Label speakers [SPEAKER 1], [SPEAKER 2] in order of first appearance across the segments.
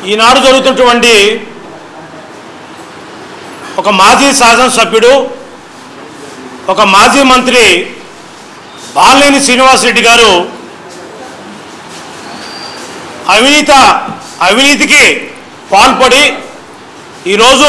[SPEAKER 1] ఈనాడు జరుగుతున్నటువంటి ఒక మాజీ శాసనసభ్యుడు ఒక మాజీ మంత్రి బాలినేని శ్రీనివాసరెడ్డి గారు అవినీత అవినీతికి పాల్పడి ఈరోజు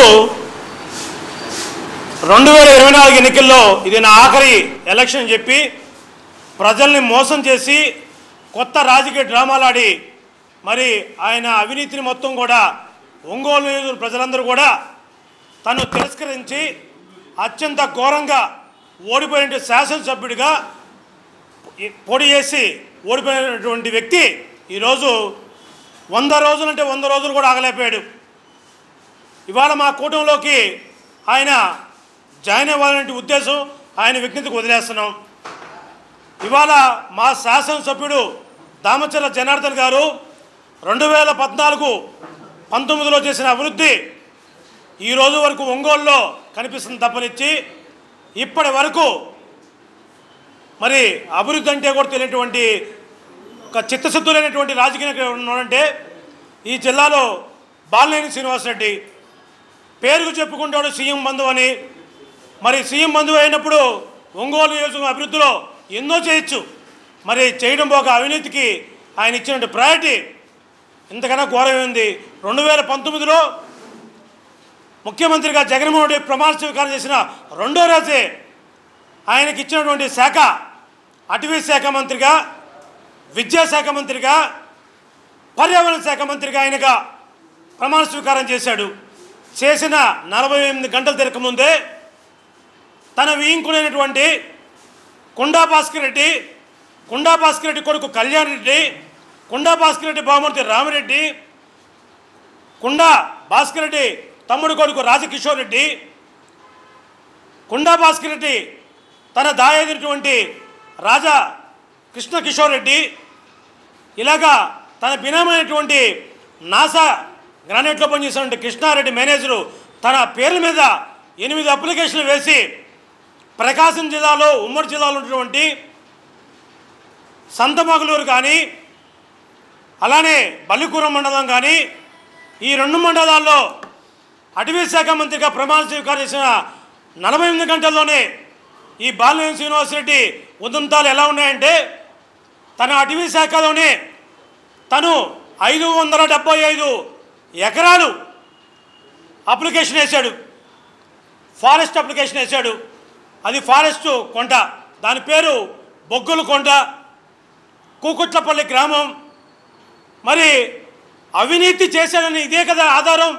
[SPEAKER 1] రెండు వేల ఇరవై నాలుగు ఎన్నికల్లో ఇది నా ఆఖరి ఎలక్షన్ అని చెప్పి ప్రజల్ని మోసం చేసి కొత్త రాజకీయ డ్రామాలాడి మరి ఆయన అవినీతిని మొత్తం కూడా ఒంగోలు నియోజకవర్గ ప్రజలందరూ కూడా తను తిరస్కరించి అత్యంత ఘోరంగా ఓడిపోయిన శాసనసభ్యుడిగా ఈ- పోటీ చేసి ఓడిపోయినటువంటి వ్యక్తి ఈరోజు వంద రోజులంటే వంద రోజులు కూడా ఆగలేకపోయాడు ఇవాళ మా కూటమిలోకి ఆయన జాయిన్ అవ్వాలనే ఉద్దేశం ఆయన విజ్ఞతకు వదిలేస్తున్నాం ఇవాళ మా శాసనసభ్యుడు దామచర్ల జనార్దన్ గారు రెండు వేల పద్నాలుగు పంతొమ్మిదిలో చేసిన అభివృద్ధి ఈ రోజు వరకు ఒంగోలులో కనిపిస్తుంది తప్పనిచ్చి ఇప్పటి వరకు మరి అభివృద్ధి అంటే కూడా తెలియనటువంటి ఒక చిత్తశుద్ధులైనటువంటి రాజకీయ నాయకుడు ఎవరు ఉన్నాడంటే ఈ జిల్లాలో బాలినేని శ్రీనివాసరెడ్డి పేరుకు చెప్పుకుంటాడు సీఎం బంధువు అని మరి సీఎం బంధువు అయినప్పుడు ఒంగోలు నియోజకవర్గం అభివృద్ధిలో ఎన్నో చేయొచ్చు మరి చేయడం పోక అవినీతికి ఆయన ఇచ్చినటువంటి ప్రయారిటీ ఇంతకన్నా ఘోరమైంది రెండు వేల పంతొమ్మిదిలో ముఖ్యమంత్రిగా జగన్మోహన్ రెడ్డి ప్రమాణ స్వీకారం చేసిన రెండో రోజే ఆయనకి ఇచ్చినటువంటి శాఖ అటవీ శాఖ మంత్రిగా విద్యాశాఖ మంత్రిగా పర్యావరణ శాఖ మంత్రిగా ఆయనగా ప్రమాణ స్వీకారం చేశాడు చేసిన నలభై ఎనిమిది గంటల తిరగముందే తన వీంకుడైనటువంటి కుండా భాస్కర్ రెడ్డి కుండా భాస్కర్ రెడ్డి కొడుకు కళ్యాణ్ రెడ్డి కుండా భాస్కర్ రెడ్డి బామూర్తి రామిరెడ్డి కుండా భాస్కర్ రెడ్డి తమ్ముడు కొడుకు రాజకిషోర్ రెడ్డి కుండా భాస్కర్ రెడ్డి తన దాయైనటువంటి రాజా కృష్ణ కిషోర్ రెడ్డి ఇలాగా తన బినామైనటువంటి నాసా గ్రానైట్లో పనిచేసినటువంటి కృష్ణారెడ్డి మేనేజరు తన పేర్ల మీద ఎనిమిది అప్లికేషన్లు వేసి ప్రకాశం జిల్లాలో ఉమ్మడి జిల్లాలో ఉన్నటువంటి సంతమగలూరు కానీ అలానే బల్లికూరం మండలం కానీ ఈ రెండు మండలాల్లో అటవీ శాఖ మంత్రిగా ప్రమాణ స్వీకారం చేసిన నలభై ఎనిమిది గంటల్లోనే ఈ బాలినేని శ్రీనివాసరెడ్డి ఉదంతాలు ఎలా ఉన్నాయంటే తన అటవీ శాఖలోనే తను ఐదు వందల డెబ్బై ఐదు ఎకరాలు అప్లికేషన్ వేశాడు ఫారెస్ట్ అప్లికేషన్ వేశాడు అది ఫారెస్ట్ కొండ దాని పేరు బొగ్గుల కొండ కూకుట్లపల్లి గ్రామం మరి అవినీతి చేశాడని ఇదే కదా ఆధారం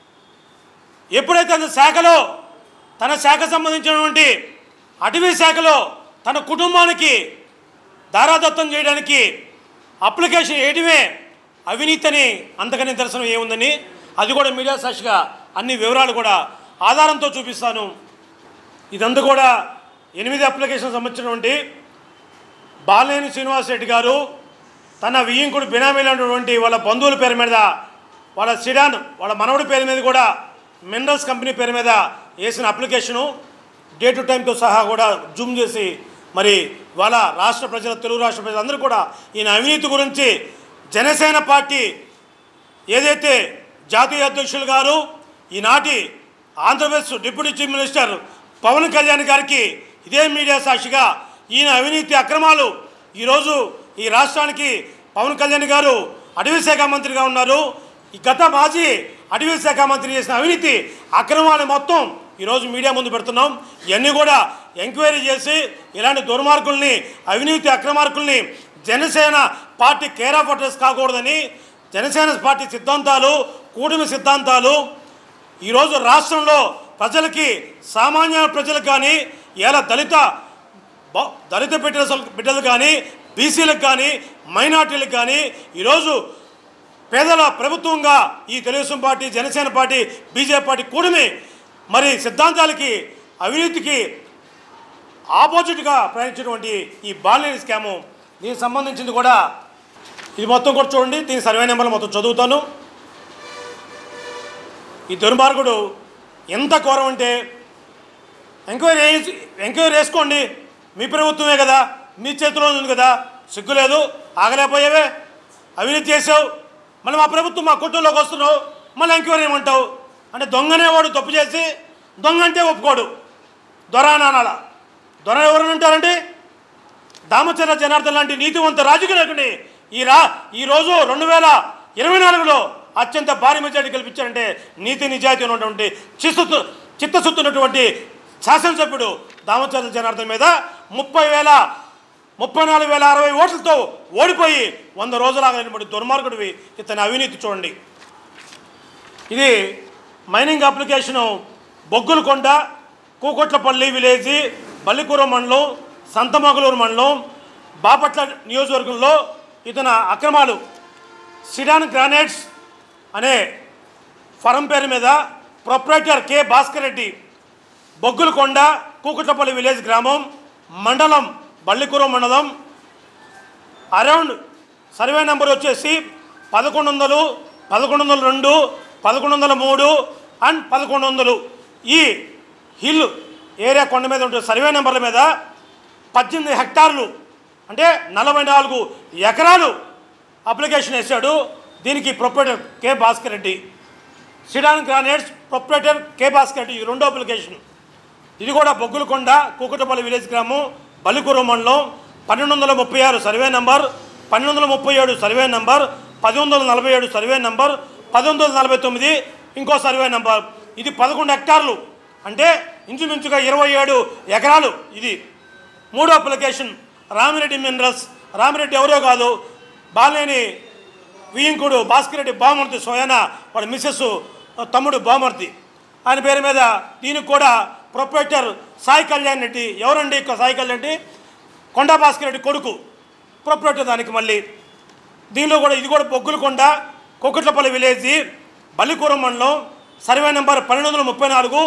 [SPEAKER 1] ఎప్పుడైతే తన శాఖలో తన శాఖ సంబంధించినటువంటి అటవీ శాఖలో తన కుటుంబానికి దారాదత్తం చేయడానికి అప్లికేషన్ వేయడమే అవినీతి అని అంతకని దర్శనం ఏముందని అది కూడా మీడియా సాక్షిగా అన్ని వివరాలు కూడా ఆధారంతో చూపిస్తాను ఇదంతా కూడా ఎనిమిది అప్లికేషన్ సంబంధించినటువంటి బాలినేని శ్రీనివాసరెడ్డి గారు తన వియ్యంకుడు బినామీలైనటువంటి వాళ్ళ బంధువుల పేరు మీద వాళ్ళ సిడాన్ వాళ్ళ మనవడి పేరు మీద కూడా మినరల్స్ కంపెనీ పేరు మీద వేసిన అప్లికేషను డే టు టైంతో సహా కూడా జూమ్ చేసి మరి వాళ్ళ రాష్ట్ర ప్రజల తెలుగు రాష్ట్ర ప్రజలందరూ కూడా ఈయన అవినీతి గురించి జనసేన పార్టీ ఏదైతే జాతీయ అధ్యక్షులు గారు ఈనాటి Andhra Pradesh deputy chief minister Pawan Kalyan గారికి ఇదే మీడియా సాక్షిగా ఈయన అవినీతి అక్రమాలు ఈరోజు ఈ రాష్ట్రానికి పవన్ కళ్యాణ్ గారు అటవీ శాఖ మంత్రిగా ఉన్నారు ఈ గత మాజీ అటవీ శాఖ మంత్రి చేసిన అవినీతి అక్రమాలు మొత్తం ఈరోజు మీడియా ముందు పెడుతున్నాం ఇవన్నీ కూడా ఎంక్వైరీ చేసి ఇలాంటి దుర్మార్గుల్ని అవినీతి అక్రమార్కుల్ని Janasena party care of address కాకూడదని జనసేన పార్టీ సిద్ధాంతాలు కూటమి సిద్ధాంతాలు ఈరోజు రాష్ట్రంలో ప్రజలకి సామాన్య ప్రజలకు కానీ ఇలా దళిత బ- దళిత బిడ్డల బిడ్డలు కానీ బీసీలకు కానీ మైనార్టీలకు కానీ ఈరోజు పేదల ప్రభుత్వంగా ఈ Telugu Desam party Janasena party BJP party కూడమి మరి సిద్ధాంతాలకి అవినీతికి ఆపోజిట్గా ప్రయాణించినటువంటి ఈ బాలినేని స్కాము దీనికి సంబంధించింది కూడా ఇది మొత్తం కూడా చూడండి దీని సర్వే నెంబర్లు మొత్తం చదువుతాను ఈ దుర్మార్గుడు ఎంత ఘోరం అంటే ఎంక్వైరీ వేసి ఎంక్వైరీ వేసుకోండి మీ ప్రభుత్వమే కదా మీ చేతిలో ఉంది కదా సిగ్గు లేదు ఆగలేకపోయావే అవినీతి చేసావు మళ్ళీ మా ప్రభుత్వం మా కుటుంబంలోకి వస్తున్నావు మళ్ళీ ఎంక్వైరీ ఏమంటావు అంటే దొంగనేవాడు తప్పు చేసి దొంగ అంటే ఒప్పుకోడు దొరానాల దొర ఎవరని అంటారండి దామచర్ల జనార్దన్ లాంటి నీతివంత రాజకీయ ఈ రా ఈరోజు రెండు వేల ఇరవై నాలుగులో అత్యంత భారీ మెజార్టీ కల్పించారంటే నీతి నిజాయితీ ఉన్నటువంటి చిత్తశుద్ధి చిత్తశుద్ధి శాసనసభ్యుడు దామచర్ల జనార్దన్ మీద ముప్పై వేల ముప్పై నాలుగు వేల అరవై ఓట్లతో ఓడిపోయి వంద రోజులాగలేనటువంటి దుర్మార్గుడివి ఇతని అవినీతి చూడండి ఇది mining application Boggulakonda Kukotlapalli village Ballikura మండలం సంతమగలూరు మండలం బాపట్ల నియోజకవర్గంలో ఇతని అక్రమాలు సిడాన్ గ్రానైట్స్ అనే ఫరం పేరు మీద proprietor K Bhaskar Reddy Boggulakonda Kukutlapalli village గ్రామం మండలం బల్లికూర మండలం అరౌండ్ సర్వే నెంబర్ వచ్చేసి పదకొండు వందలు పదకొండు వందల రెండు పదకొండు వందల మూడు అండ్ పదకొండు వందలు ఈ హిల్ ఏరియా కొండ మీద ఉండే సర్వే నెంబర్ల మీద పద్దెనిమిది హెక్టార్లు అంటే నలభై నాలుగు ఎకరాలు అప్లికేషన్ వేశాడు దీనికి ప్రొపరేటర్ కె భాస్కర్ రెడ్డి సిడాన్ granites proprietor K Bhaskar Reddy ఇది రెండో అప్లికేషన్ ఇది కూడా బొగ్గులకొండ కూకటపల్లి విలేజ్ గ్రామం బలికూరు మండలం పన్నెండు వందల ముప్పై ఆరు సర్వే నంబర్ పన్నెండు వందల ముప్పై ఏడు సర్వే నంబర్ పది వందల నలభై ఏడు సర్వే నంబర్ పది వందల నలభై తొమ్మిది ఇంకో సర్వే నంబర్ ఇది పదకొండు హెక్టార్లు అంటే ఇంచుమించుగా ఇరవై ఏడు ఎకరాలు ఇది మూడో అప్లికేషన్ రామిరెడ్డి మినరల్స్ రామిరెడ్డి ఎవరో కాదు బాలేని వియంకుడు భాస్కర్ రెడ్డి బామర్తి స్వయన వాడి మిస్సెస్ తమ్ముడు బామర్తి ఆయన పేరు మీద దీనికి కూడా ప్రొపరేటర్ సాయి కళ్యాణ్ రెడ్డి ఎవరండి ఇక సాయి కళ్యాణ్ రెడ్డి కొండా భాస్కర్ రెడ్డి కొడుకు ప్రొపరేటర్ దానికి మళ్ళీ దీనిలో కూడా ఇది కూడా బొగ్గులకొండ కొక్కట్లపల్లి విలేజ్ బల్లికూరం మండలం సర్వే నెంబర్ పన్నెండు వందల ముప్పై నాలుగు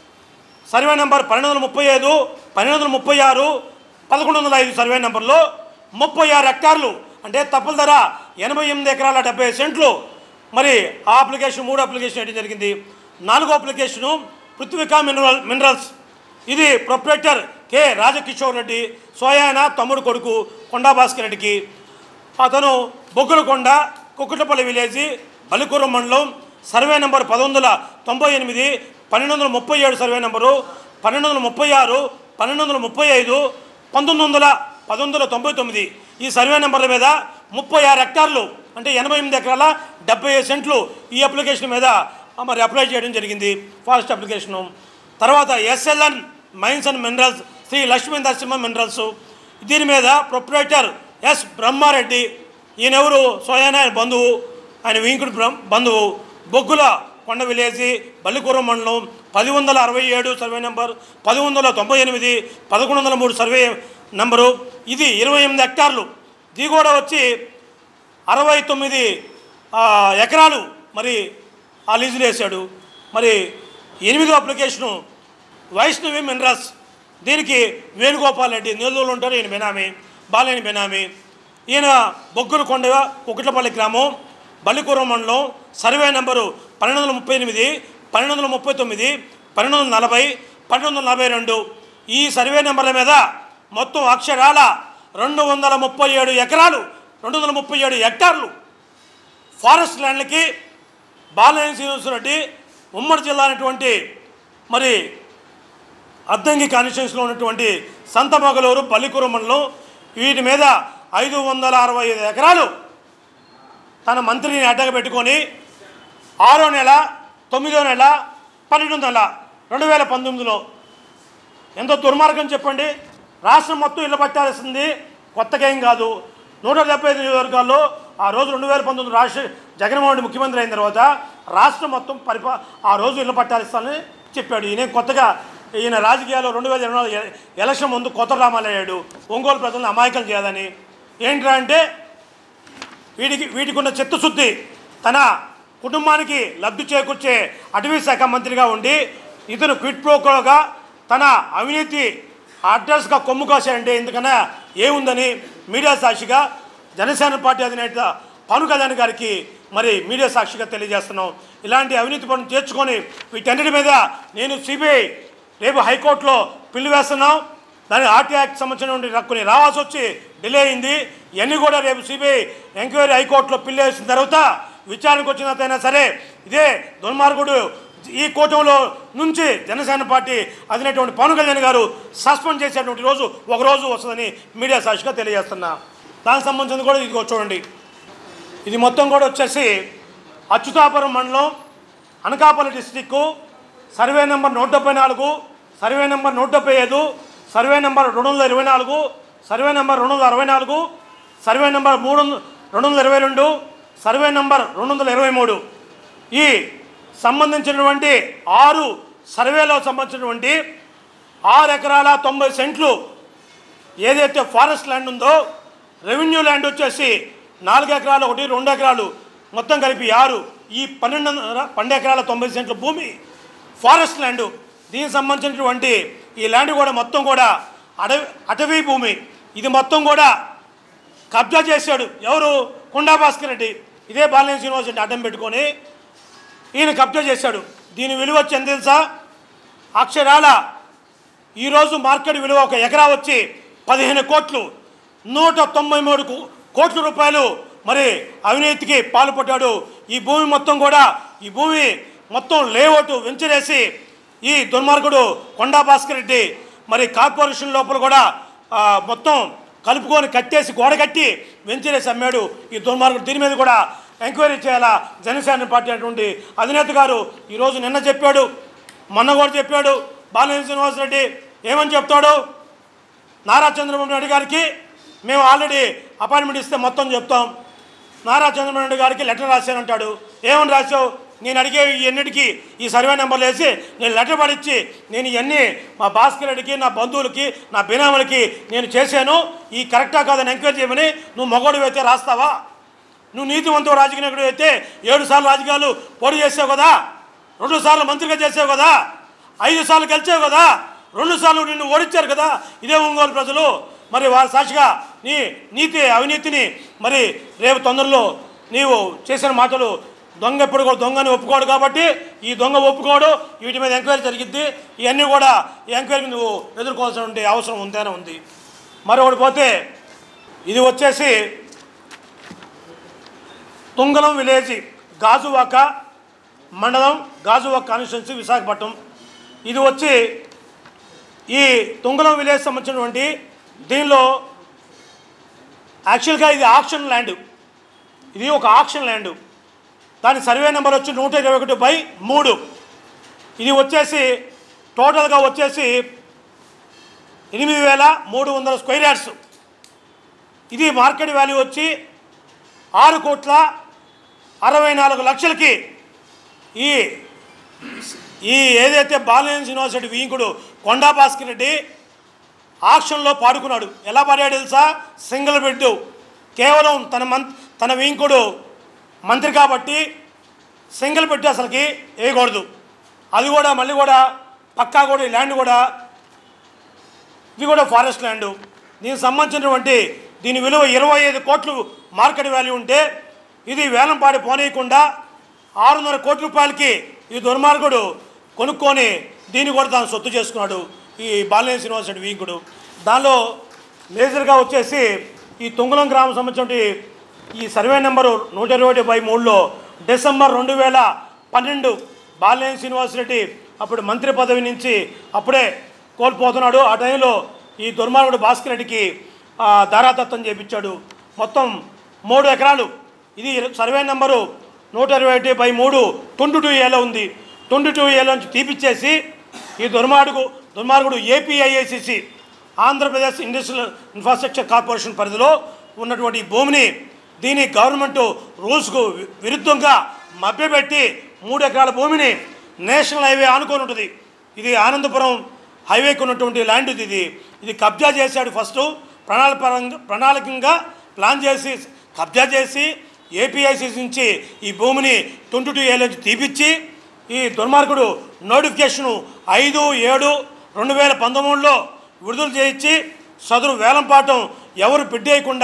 [SPEAKER 1] సర్వే నెంబర్ పన్నెండు వందల ముప్పై ఐదు పన్నెండు వందల ముప్పై ఆరు పదకొండు వందల ఐదు సర్వే నెంబర్లో ముప్పై ఆరు హెక్టార్లు అంటే తప్పుల ధర ఎనభై ఎనిమిది ఎకరాల డెబ్బై సెంట్లు మరి ఆ అప్లికేషన్ మూడు అప్లికేషన్ వేయడం జరిగింది నాలుగో అప్లికేషను పృథ్వికా మినరల్ మినరల్స్ ఇది ప్రొపరేటర్ కె రాజకిషోర్ రెడ్డి సోయాన తమ్ముడు కొడుకు కొండా భాస్కర్ రెడ్డికి అతను బొగ్గులకొండ కుక్కటపల్లి విలేజ్ బలికూరం మండలం సర్వే నెంబర్ పది వందల తొంభై ఎనిమిది పన్నెండు వందల ముప్పై ఏడు సర్వే నెంబరు పన్నెండు వందల ముప్పై ఆరు పన్నెండు వందల ముప్పై ఐదు పంతొమ్మిది వందల పంతొమ్మిది వందల తొంభై తొమ్మిది ఈ సర్వే నెంబర్ల మీద ముప్పై ఆరు హెక్టార్లు అంటే ఎనభై ఎనిమిది ఎకరాల డెబ్బై ఐదు సెంట్లు ఈ అప్లికేషన్ మీద ఆ, మరి అప్లై చేయడం జరిగింది ఫారెస్ట్ అప్లికేషను తర్వాత SLN mines and minerals Shri Lakshmi Narasimha minerals దీని మీద ప్రొపరేటర్ ఎస్ బ్రహ్మారెడ్డి ఈయన ఎవరు స్వయాన ఆయన బంధువు ఆయన వెంకుడు బ్రహ్మ బంధువు బొగ్గుల కొండ విలేజ్ బల్లికూరం మండలం పది వందల అరవై ఏడు సర్వే నెంబర్ పది వందల తొంభై ఎనిమిది పదకొండు వందల మూడు సర్వే నెంబరు ఇది ఇరవై ఎనిమిది హెక్టార్లు ఇది కూడా వచ్చి అరవై తొమ్మిది ఆ, ఎకరాలు మరి ఆ లీజులు వేశాడు మరి ఎనిమిదో అప్లికేషను వైష్ణవి మినరల్స్ దీనికి వేణుగోపాల్ రెడ్డి నెల్లూరులో ఉంటారు ఈయన బెనామీ బాలేని బెనామీ ఈయన బొగ్గుల కొండ కుకట్లపల్లి గ్రామం బల్లికూరం మండలం సర్వే నెంబరు పన్నెండు వందల ముప్పై ఎనిమిది పన్నెండు వందల ముప్పై తొమ్మిది పన్నెండు వందల నలభై పన్నెండు వందల నలభై రెండు ఈ సర్వే నెంబర్ల మీద మొత్తం అక్షరాల రెండు వందల ముప్పై ఏడు ఎకరాలు రెండు వందల ముప్పై ఏడు హెక్టార్లు ఫారెస్ట్ ల్యాండ్లకి బాలనేని శ్రీనివాసరెడ్డి ఉమ్మడి జిల్లా అనేటువంటి మరి అద్దంకి కాన్స్టిట్యూన్సీలో ఉన్నటువంటి సంతమగలూరు పల్లికూరు మండలం వీటి మీద ఐదు వందల అరవై ఐదు ఎకరాలు తన మంత్రిని అడ్డగా పెట్టుకొని ఆరో నెల తొమ్మిదో నెల పన్నెండు నెల రెండు వేల పంతొమ్మిదిలో ఎంత దుర్మార్గం చెప్పండి రాష్ట్రం మొత్తం ఇళ్ళ పట్టాల్సింది కొత్తగా ఏం కాదు నూట డెబ్బై ఐదు నియోజకవర్గాల్లో ఆ రోజు రెండు వేల పంతొమ్మిది రాష్ట్ర జగన్మోహన్ రెడ్డి ముఖ్యమంత్రి అయిన తర్వాత రాష్ట్రం మొత్తం పరిపా ఆ రోజు ఇళ్ళ పట్టాలిస్తానని చెప్పాడు ఈయన కొత్తగా ఈయన రాజకీయాల్లో రెండు వేల ఇరవై నాలుగు ఎ- ఎలక్షన్ ముందు కొత్త డ్రామాలు అయ్యాడు ఒంగోలు ప్రజలను అమాయకం చేయాలని ఏంట్రా అంటే వీటికి వీటికి ఉన్న చిత్తశుద్ధి తన కుటుంబానికి లబ్ధి చేకూర్చే అటవీ శాఖ మంత్రిగా ఉండి ఇతను క్విట్ ప్రోకోగా తన అవినీతి అడ్రస్గా కొమ్ము కాశాడంటే ఎందుకన్నా ఏముందని మీడియా సాక్షిగా జనసేన పార్టీ అధినేత పవన్ కళ్యాణ్ గారికి మరి మీడియా సాక్షిగా తెలియజేస్తున్నాం ఇలాంటి అవినీతి పనులు చేర్చుకొని వీటన్నిటి మీద నేను సిబిఐ రేపు హైకోర్టులో పిల్లు వేస్తున్నాం దాని ఆర్టీ యాక్ట్ సంబంధించిన కొన్ని రావాల్సి వచ్చి డిలే అయింది ఇవన్నీ కూడా రేపు సిబిఐ ఎంక్వైరీ హైకోర్టులో పిల్లు వేసిన తర్వాత విచారణకు వచ్చినదైనా సరే ఇదే దుర్మార్గుడు ఈ కూటమిలో నుంచి జనసేన పార్టీ అధినటువంటి పవన్ కళ్యాణ్ గారు సస్పెండ్ చేసేటువంటి రోజు ఒక రోజు వస్తుందని మీడియా సాక్షిగా తెలియజేస్తున్నా దానికి సంబంధించింది కూడా ఇదిగో చూడండి ఇది మొత్తం కూడా వచ్చేసి అచ్యుతాపురం మండలం అనకాపల్లి డిస్టిక్ సర్వే నెంబర్ నూట డెబ్బై నాలుగు సర్వే నెంబర్ నూట డెబ్బై ఐదు సర్వే నెంబర్ రెండు వందల ఇరవై నాలుగు సర్వే నెంబర్ రెండు వందల అరవై నాలుగు సర్వే నెంబర్ మూడు వందల రెండు వందల ఇరవై రెండు సర్వే నెంబర్ రెండు వందల ఇరవై మూడు ఈ సంబంధించినటువంటి ఆరు సర్వేలో సంబంధించినటువంటి ఆరు ఎకరాల తొంభై సెంట్లు ఏదైతే ఫారెస్ట్ ల్యాండ్ ఉందో రెవెన్యూ ల్యాండ్ వచ్చేసి నాలుగు ఎకరాలు ఒకటి రెండు ఎకరాలు మొత్తం కలిపి ఆరు ఈ పన్నెండు పన్నెండు ఎకరాల తొంభై సెంట్ల భూమి ఫారెస్ట్ ల్యాండ్ దీనికి సంబంధించినటువంటి ఈ ల్యాండ్ కూడా మొత్తం కూడా అడవి అటవీ భూమి ఇది మొత్తం కూడా కబ్జా చేశాడు ఎవరు కొండా భాస్కర్ రెడ్డి ఇదే బాలినేని శ్రీనివాస్ రెడ్డి అడ్డం పెట్టుకొని ఈయన కబ్జా చేశాడు దీని విలువ వచ్చి ఎంత తెలుసా అక్షరాల ఈరోజు మార్కెట్ విలువ ఒక ఎకరా వచ్చి పదిహేను కోట్లు నూట తొంభై మూడు కో- కోట్ల రూపాయలు మరి అవినీతికి పాల్పడ్డాడు ఈ భూమి మొత్తం కూడా ఈ భూమి మొత్తం లేఅవుట్ వెంచరేసి ఈ దుర్మార్గుడు కొండా భాస్కర్ రెడ్డి మరి కార్పొరేషన్ లోపల కూడా ఆ, మొత్తం కలుపుకొని కట్టేసి గోడ కట్టి వెంచరేసి అమ్మాడు ఈ దుర్మార్గుడు దీని మీద కూడా ఎంక్వైరీ చేయాలా జనసేన పార్టీ అటువంటి అధినేత గారు ఈరోజు నిన్న చెప్పాడు మొన్న కూడా చెప్పాడు బాలినేని శ్రీనివాసరెడ్డి ఏమని చెప్తాడు నారా చంద్రబాబు నాయుడు గారికి మేము ఆల్రెడీ అపాయింట్మెంట్ ఇస్తే మొత్తం చెప్తాం నారా చంద్రబాబు నాయుడు గారికి లెటర్ రాశానంటాడు ఏమని రాశావు నేను అడిగే ఎన్నిటికి ఈ సర్వే నెంబర్లు వేసి నేను లెటర్ పడిచ్చి నేను ఇవన్నీ మా భాస్కర్ రెడ్డికి నా బంధువులకి నా బినాములకి నేను చేశాను ఈ కరెక్టా కాదని ఎంక్వైరీ చేయమని నువ్వు మగోడు అయితే రాస్తావా నువ్వు నీతివంతుడు రాజకీయ నాయకుడు అయితే ఏడు సార్లు రాజకీయాలు పోటీ చేసావు కదా రెండు సార్లు మంత్రిగా చేసావు కదా ఐదు సార్లు గెలిచావు కదా రెండు సార్లు నిన్ను ఓడించారు కదా ఇదే ఒంగోలు ప్రజలు మరి వారి సాక్షిగా నీ నీతి అవినీతిని మరి రేపు తొందరలో నీవు చేసిన మాటలు దొంగ ఎప్పుడు కూడా దొంగని ఒప్పుకోడు కాబట్టి ఈ దొంగ ఒప్పుకోడు వీటి మీద ఎంక్వైరీ జరిగిద్ది ఇవన్నీ కూడా ఈ ఎంక్వైరీకి నువ్వు ఎదుర్కోవాల్సిన అవసరం ఉందేనే ఉంది మరొకటి పోతే ఇది వచ్చేసి తుంగలం విలేజ్ గాజువాక మండలం గాజువాక కాన్స్టిట్యున్సీ విశాఖపట్నం ఇది వచ్చి ఈ తుంగలం విలేజ్ సంబంధించినటువంటి దీనిలో యాక్చువల్గా ఇది ఆక్షన్ ల్యాండ్ ఇది ఒక ఆక్షన్ ల్యాండ్ దాని సర్వే నెంబర్ వచ్చి నూట ఇరవై ఒకటి బై మూడు ఇది వచ్చేసి టోటల్గా వచ్చేసి ఎనిమిది వేల మూడు వందల స్క్వేర్ యార్డ్స్ ఇది మార్కెట్ వాల్యూ వచ్చి ఆరు కోట్ల అరవై నాలుగు లక్షలకి ఈ ఈ ఏదైతే బాలనేని యూనివర్సిటీ వీంకుడు కొండా భాస్కర్ రెడ్డి ఆక్షన్లో పాడుకున్నాడు ఎలా పాడాడు తెలుసా సింగిల్ బెడ్ కేవలం తన మం తన వీంకుడు మంత్రి కాబట్టి సింగిల్ బెడ్ అసలుకి వేయకూడదు అది కూడా మళ్ళీ కూడా పక్కా కూడా ఈ ల్యాండ్ కూడా ఇది కూడా ఫారెస్ట్ ల్యాండ్ దీనికి సంబంధించినటువంటి దీని విలువ ఇరవై ఐదు కోట్లు మార్కెట్ వాల్యూ ఉంటే ఇది వేలంపాడి పోనీయకుండా ఆరున్నర కోట్ల రూపాయలకి ఈ దుర్మార్గుడు కొనుక్కొని దీన్ని కూడా తాను సొత్తు చేసుకున్నాడు ఈ బాలినేని శ్రీనివాసరెడ్డి వీంకుడు దానిలో మేజర్గా వచ్చేసి ఈ తుంగలం గ్రామం సంబంధించిన ఈ సర్వే నెంబరు నూట ఇరవై ఒకటి బై మూడులో డిసెంబర్ రెండు వేల పన్నెండు బాలినేని శ్రీనివాసరెడ్డి అప్పుడు మంత్రి పదవి నుంచి అప్పుడే కోల్పోతున్నాడు ఆ టైంలో ఈ దుర్మార్గుడు భాస్కర్ రెడ్డికి ఆ, ధారాతత్వం చేపించాడు మొత్తం మూడు ఎకరాలు ఇది సర్వే నెంబరు నూట ఇరవై ఒకటి బై మూడు ట్వంటీ టూ ఏలో ఉంది ట్వంటీ టూ ఏలో నుంచి తీపిచ్చేసి ఈ దుర్మార్గు దుర్మార్గుడు APIIC Andhra Pradesh industrial infrastructure corporation పరిధిలో ఉన్నటువంటి ఈ భూమిని దీని గవర్నమెంట్ రూల్స్కు వి- విరుద్ధంగా మభ్యపెట్టి మూడు ఎకరాల భూమిని నేషనల్ హైవే ఆనుకొని ఉంటుంది ఇది ఆనందపురం హైవేకి ఉన్నటువంటి ల్యాండ్ ఇది ఇది ఇది కబ్జా చేశాడు ఫస్ట్ ప్రణాళికపరంగా ప్రణాళికంగా ప్లాన్ చేసి కబ్జా చేసి ఏపీఐసిసి నుంచి ఈ భూమిని ట్వంటీ టూ ఏ నుంచి తీపిచ్చి ఈ దుర్మార్గుడు నోటిఫికేషను ఐదు ఏడు రెండు వేల పంతొమ్మిదిలో విడుదల చేయించి సదరు వేలంపాటం ఎవరు బిడ్డేయకుండా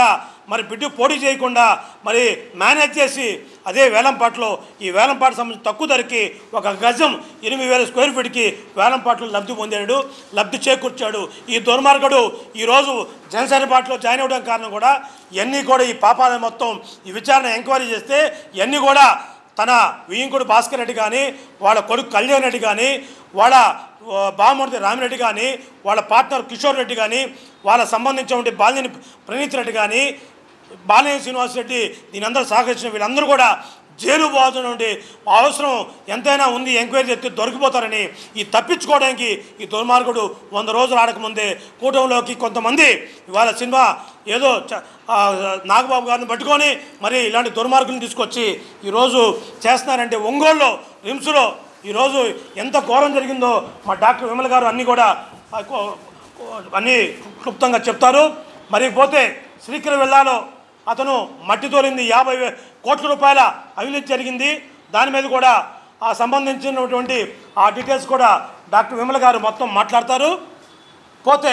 [SPEAKER 1] మరి బిడ్డు పోటీ చేయకుండా మరి మేనేజ్ చేసి అదే వేలంపాట్లో ఈ వేలంపాట సంబంధించి తక్కువ ధరకి ఒక గజం ఎనిమిది వేల స్క్వేర్ ఫీట్కి వేలంపాట్లో లబ్ధి పొందాడు లబ్ధి చేకూర్చాడు ఈ దుర్మార్గుడు ఈరోజు జనసేన పార్టీలో జాయిన్ అవ్వడం కారణం కూడా ఇవన్నీ కూడా ఈ పాపాల మొత్తం ఈ విచారణ ఎంక్వైరీ చేస్తే ఇవన్నీ కూడా తన వియ్యంకుడు భాస్కర్ రెడ్డి కానీ వాళ్ళ కొడుకు కళ్యాణ్ రెడ్డి కానీ వాళ్ళ ఆ, బామూర్తి రామిరెడ్డి కానీ వాళ్ళ పార్ట్నర్ కిషోర్ రెడ్డి కానీ వాళ్ళ సంబంధించిన బాలిని ప్రణీత్ రెడ్డి కానీ బాలినేని శ్రీనివాస్ రెడ్డి దీని అందరూ సహకరించిన వీళ్ళందరూ కూడా జైలు పోవాల్సిన నుండి అవసరం ఎంతైనా ఉంది ఎంక్వైరీ చేస్తే దొరికిపోతారని ఈ తప్పించుకోవడానికి ఈ దుర్మార్గుడు వంద రోజులు ఆడకముందే కూటమిలోకి కొంతమంది ఇవాళ సినిమా ఏదో చ- ఆ, నాగబాబు గారిని పట్టుకొని మరి ఇలాంటి దుర్మార్గులను తీసుకొచ్చి ఈరోజు చేస్తున్నారంటే ఒంగోలులో రిమ్స్లో ఈరోజు ఎంత ఘోరం జరిగిందో మా డాక్టర్ విమల్ గారు అన్నీ కూడా ఆ, కో- కో- అన్నీ క్లుప్తంగా చెప్తారు మరి పోతే శ్రీకర వెళ్ళాలో అతను మట్టి తోలింది యాభై వే- కోట్ల రూపాయల అవినీతి జరిగింది దాని మీద కూడా ఆ సంబంధించినటువంటి ఆ డీటెయిల్స్ కూడా డాక్టర్ విమల్ గారు మొత్తం మాట్లాడతారు పోతే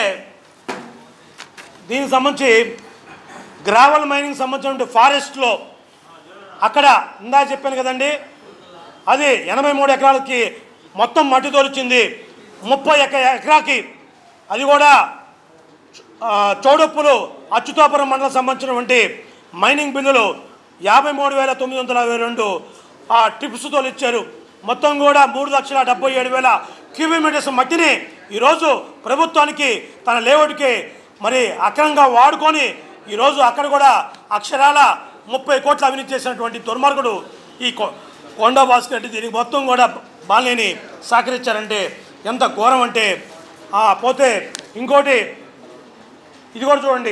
[SPEAKER 1] దీనికి సంబంధించి గ్రావెల్ మైనింగ్ సంబంధించిన ఫారెస్ట్లో అక్కడ ఇందా చెప్పాను కదండి అది ఎనభై మూడు ఎకరాలకి మొత్తం మట్టి తోలిచ్చింది ముప్పై ఎక ఎకరాకి అది కూడా ఆ, చౌడప్పులు అచ్యుతాపురం మండలం సంబంధించినటువంటి మైనింగ్ బిల్లులు యాభై మూడు వేల తొమ్మిది వందల అరవై రెండు ఆ ట్రిప్స్తో ఇచ్చారు మొత్తం కూడా మూడు లక్షల డెబ్బై ఏడు వేల క్యూబీమీటర్స్ మట్టిని ఈరోజు ప్రభుత్వానికి తన లేఅవుట్కి మరి అక్రమంగా వాడుకొని ఈరోజు అక్కడ కూడా అక్షరాల ముప్పై కోట్ల అవినీతి చేసినటువంటి దుర్మార్గుడు ఈ కొ- కొండా భాస్కర్ రెడ్డి దీనికి మొత్తం కూడా బాలేని సహకరించారంటే ఎంత ఘోరం అంటే ఆ, పోతే ఇంకోటి ఇది కూడా చూడండి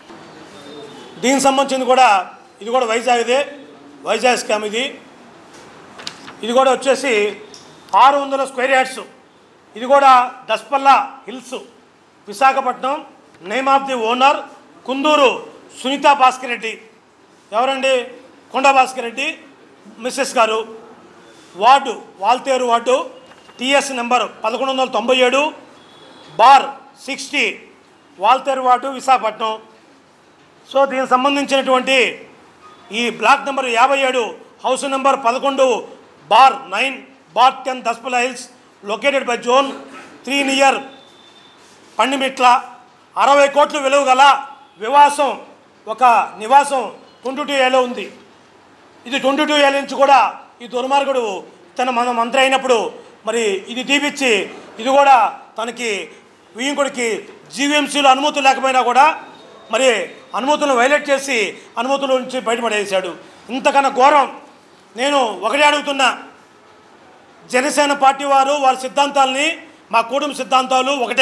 [SPEAKER 1] దీనికి సంబంధించింది కూడా ఇది కూడా వైజాగ్దే వైజాగ్ స్కామ్ ఇది ఇది కూడా వచ్చేసి ఆరు వందల స్క్వేర్ యార్డ్స్ ఇది కూడా Daspalla hills Visakhapatnam name of the owner Kunduru Sunitha Bhaskar Reddy ఎవరండి కొండా భాస్కర్ రెడ్డి మిస్సెస్ గారు ward Waltair ward TS number పదకొండు వందల తొంభై ఏడు bar sixty Waltair ward Visakhapatnam so దీనికి సంబంధించినటువంటి ఈ బ్లాక్ నెంబర్ యాభై ఏడు హౌస్ నెంబర్ పదకొండు bar nine bar ten Daspalla hills located by zone three near Pandimitla అరవై కోట్లు విలువ గల వివాసం ఒక నివాసం ట్వంటీ టూ ఏలో ఉంది ఇది ట్వంటీ టూ ఏళ్ళ నుంచి కూడా ఈ దుర్మార్గుడు తన మన మంత్రి అయినప్పుడు మరి ఇది తీపిచ్చి ఇది కూడా తనకి వియ్యంకుడికి జీవీఎంసీలో అనుమతులు లేకపోయినా కూడా మరి అనుమతులను వైలేట్ చేసి అనుమతుల నుంచి బయటపడేశాడు ఇంతకన్నా ఘోరం నేను ఒకటే అడుగుతున్నా జనసేన పార్టీ వారు వారి సిద్ధాంతాలని మా కుటుంబ సిద్ధాంతాలు ఒకటే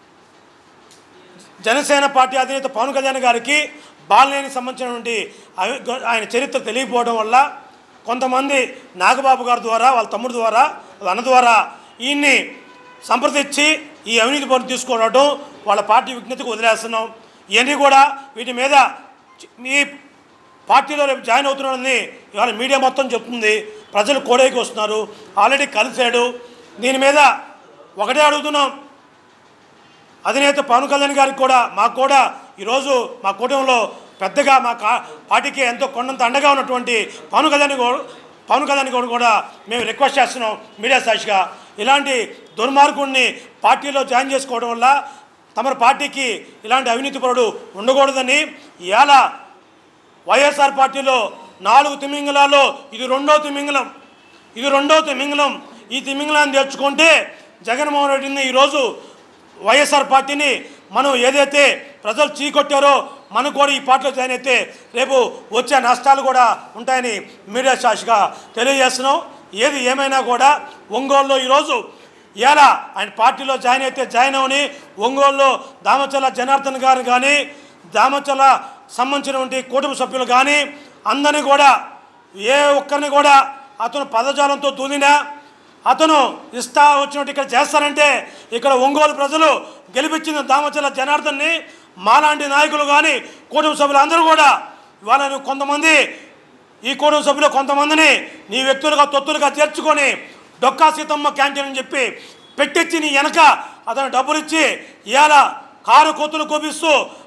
[SPEAKER 1] జనసేన పార్టీ అధినేత పవన్ కళ్యాణ్ గారికి బాలనేనికి సంబంధించినటువంటి అవి- ఆయన చరిత్ర తెలియకపోవడం వల్ల కొంతమంది నాగబాబు గారి ద్వారా వాళ్ళ తమ్ముడు ద్వారా వాళ్ళ అన్న ద్వారా ఈయన్ని సంప్రదించి ఈ అవినీతి పనులు తీసుకోవడం వాళ్ళ పార్టీ విజ్ఞతకు వదిలేస్తున్నాం ఇవన్నీ కూడా వీటి మీద చి- మీ పార్టీలో రేపు జాయిన్ అవుతున్నాడని ఇవాళ మీడియా మొత్తం చెప్తుంది ప్రజలు కోడైకి వస్తున్నారు ఆల్రెడీ కలిశాడు దీని మీద ఒకటే అడుగుతున్నాం అధినేత పవన్ కళ్యాణ్ గారికి కూడా మాకు కూడా ఈరోజు మా కూటమిలో పెద్దగా మా కా పార్టీకి ఎంతో కొండంత అండగా ఉన్నటువంటి పవన్ కళ్యాణ్ గౌడ్ పవన్ కళ్యాణ్ గౌడ్ కూడా మేము రిక్వెస్ట్ చేస్తున్నాం మీడియా సాక్షిగా ఇలాంటి దుర్మార్గుడిని పార్టీలో జాయిన్ చేసుకోవడం వల్ల తమ పార్టీకి ఇలాంటి అవినీతిపరుడు ఉండకూడదని ఇవాళ వైఎస్ఆర్ పార్టీలో నాలుగు తిమింగలాల్లో ఇది రెండో తిమింగలం ఇది రెండో తిమింగలం ఈ తిమింగలాన్ని తెచ్చుకుంటే జగన్మోహన్ రెడ్డిని ఈరోజు వైఎస్ఆర్ పార్టీని మనం ఏదైతే ప్రజలు చీకొట్టారో మనం కూడా ఈ పార్టీలో జాయిన్ అయితే రేపు వచ్చే నష్టాలు కూడా ఉంటాయని మీడియా సాక్షిగా తెలియజేస్తున్నాం ఏది ఏమైనా కూడా ఒంగోలులో ఈరోజు ఇలా ఆయన పార్టీలో జాయిన్ అయితే జాయిన్ అవని ఒంగోలులో దామచల జనార్దన్ గారు కానీ దామచల సంబంధించినటువంటి కుటుంబ సభ్యులు కానీ అందరినీ కూడా ఏ ఒక్కరిని కూడా అతను పదజాలంతో తూలినా అతను ఇష్టా వచ్చినట్టు ఇక్కడ చేస్తారంటే ఇక్కడ ఒంగోలు ప్రజలు గెలిపించిన దామచల జనార్దన్ని మాలాంటి నాయకులు కానీ కుటుంబ సభ్యులు అందరూ కూడా ఇవాళ నువ్వు కొంతమంది ఈ కుటుంబ సభ్యులు కొంతమందిని నీ వ్యక్తులుగా తొత్తులుగా చేర్చుకొని డొక్కా సీతమ్మ క్యాంటీన్ అని చెప్పి పెట్టించి నీ వెనక అతను డబ్బులు ఇచ్చి ఇవాళ కారు కొత్తులు కోపిస్తూ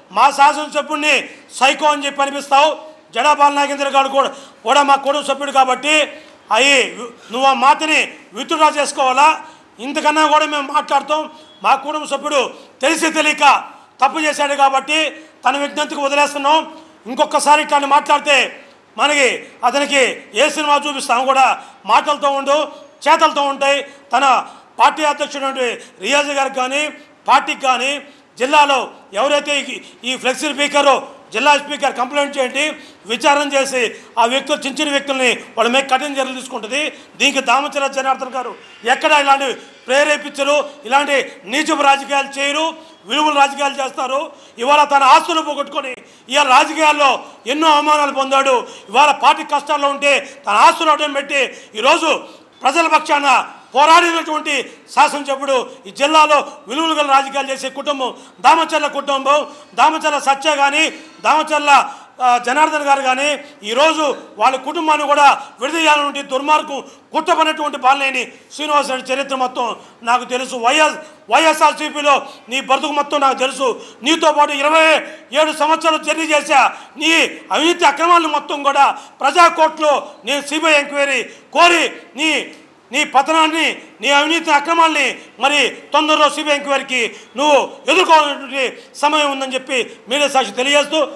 [SPEAKER 1] మా శాసనసభ్యుడిని సైకో అని చెప్పి అనిపిస్తావు జడాబాల నాగేంద్ర గారు కూడా కూడా మా కుటుంబ సభ్యుడు కాబట్టి అవి నువ్వు ఆ మాటని విత్డ్రా చేసుకోవాలా ఇంతకన్నా కూడా మేము మాట్లాడుతాం మా కుటుంబ సభ్యుడు తెలిసి తెలియక తప్పు చేశాడు కాబట్టి తన విజ్ఞప్తికి వదిలేస్తున్నాం ఇంకొకసారి ఇట్లాంటి మాట్లాడితే మనకి అతనికి ఏ సినిమా చూపిస్తాం కూడా మాటలతో ఉండు చేతలతో ఉంటాయి తన పార్టీ అధ్యక్షుడు రియాజ్ గారికి కానీ పార్టీకి కానీ జిల్లాలో ఎవరైతే ఈ- ఈ ఫ్లెక్సీ స్పీకరు జిల్లా స్పీకర్ కంప్లైంట్ చేయండి విచారణ చేసి ఆ వ్యక్తులు చిన్న చిన్న వ్యక్తుల్ని వాళ్ళ మీద కఠిన చర్యలు తీసుకుంటుంది దీనికి దామచర జనార్దన్ గారు ఎక్కడ ఇలాంటి ప్రేరేపించరు ఇలాంటి నీచపు రాజకీయాలు చేయరు విలువల రాజకీయాలు చేస్తారు ఇవాళ తన ఆస్తులు పోగొట్టుకొని ఇవాళ రాజకీయాల్లో ఎన్నో అవమానాలు పొందాడు ఇవాళ పార్టీ కష్టాల్లో ఉంటే తన ఆస్తులు అడ్డం పెట్టి ఈరోజు ప్రజల పక్షాన పోరాడినటువంటి శాసనసభ్యుడు ఈ జిల్లాలో విలువలు గల రాజకీయాలు చేసే కుటుంబం దామచర్ల కుటుంబం దామచర్ల సత్య కానీ దామచర్ల ఆ, జనార్దన్ గారు కానీ ఈరోజు వాళ్ళ కుటుంబాన్ని కూడా విడదీయాలనుంటి దుర్మార్గం కుట్టబడినటువంటి బాలనేని శ్రీనివాస రెడ్డి చరిత్ర మొత్తం నాకు తెలుసు వైఎస్ వైఎస్ఆర్సీపీలో నీ బ్రతుకు మొత్తం నాకు తెలుసు నీతో పాటు ఇరవై ఏడు సంవత్సరాలు జర్నీ చేశా నీ అవినీతి అక్రమాలను మొత్తం కూడా ప్రజా కోర్టులో నేను సిబిఐ ఎంక్వైరీ కోరి నీ నీ పతనాన్ని నీ అవినీతి అక్రమాల్ని మరి తొందరలో సిబిఐ ఎంక్వైరీకి నువ్వు ఎదుర్కోవాలనేటువంటి సమయం ఉందని చెప్పి మీడియా సాక్షి తెలియజేస్తూ